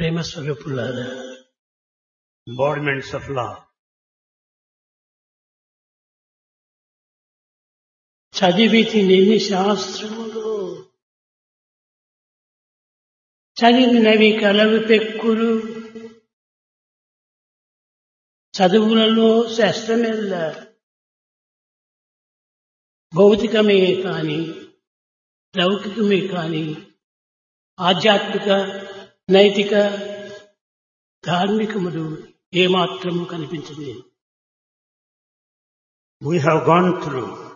ప్రేమ స్వరూపులారా embodiments of love. చదివి తిని శాస్త్రములు చదివినవి కలవి పెక్కులు చదువులలో శాస్త్రమెల్ల భౌతికమే కాని లౌకికమే కాని ఆధ్యాత్మిక నైతిక ధార్మికములు ఏమాత్రము కనిపించలేదు We have gone through